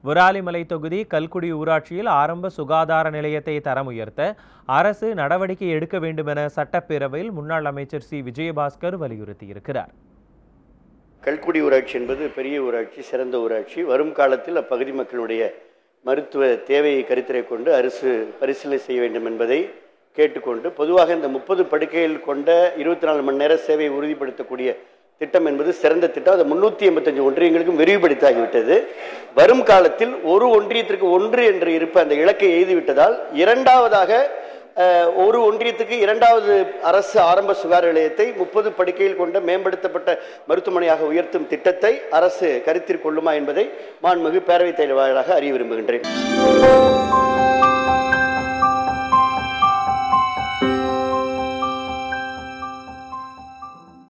விராலிமலை தொகுதி கல்குடி ஊராட்சியில் ஆரம்ப சுகாதார நிலையத்தை தரம் உயர்த்த அரசு நடவடிக்கை எடுக்க வேண்டும் என சட்டப்பேரவையில் முன்னாள் அமைச்சர் சி விஜயபாஸ்கர் வலியுறுத்தியிருக்கிறார் கல்குடி ஊராட்சி என்பது பெரிய ஊராட்சி சிறந்த ஊராட்சி வரும் காலத்தில் அப்பகுதி மக்களுடைய மருத்துவ தேவையை கருத்திலே கொண்டு அரசு பரிசீலனை செய்ய வேண்டும் என்பதை கேட்டுக்கொண்டு பொதுவாக இந்த முப்பது படுக்கைகள் கொண்ட இருபத்தி நாலு மணி நேர சேவையை உறுதிப்படுத்தக்கூடிய திட்டம் என்பது சிறந்த திட்டம் அது முன்னூற்றி எண்பத்தஞ்சு ஒன்றியங்களுக்கும் விரிவுபடுத்தாகிவிட்டது வரும் காலத்தில் ஒரு ஒன்றியத்திற்கு ஒன்று என்று இருப்ப அந்த இலக்கை எய்துவிட்டதால் இரண்டாவதாக அஹ், ஒரு ஒன்றியத்துக்கு இரண்டாவது அரசு ஆரம்ப சுகாதார நிலையத்தை முப்பது படுக்கையில் கொண்ட மேம்படுத்தப்பட்ட மருத்துவமனையாக உயர்த்தும் திட்டத்தை அரசு கருத்தில் கொள்ளுமா என்பதை மாண்புமிகு பேரவைத் தலைவர் வாயிலாக அறிய விரும்புகின்றேன்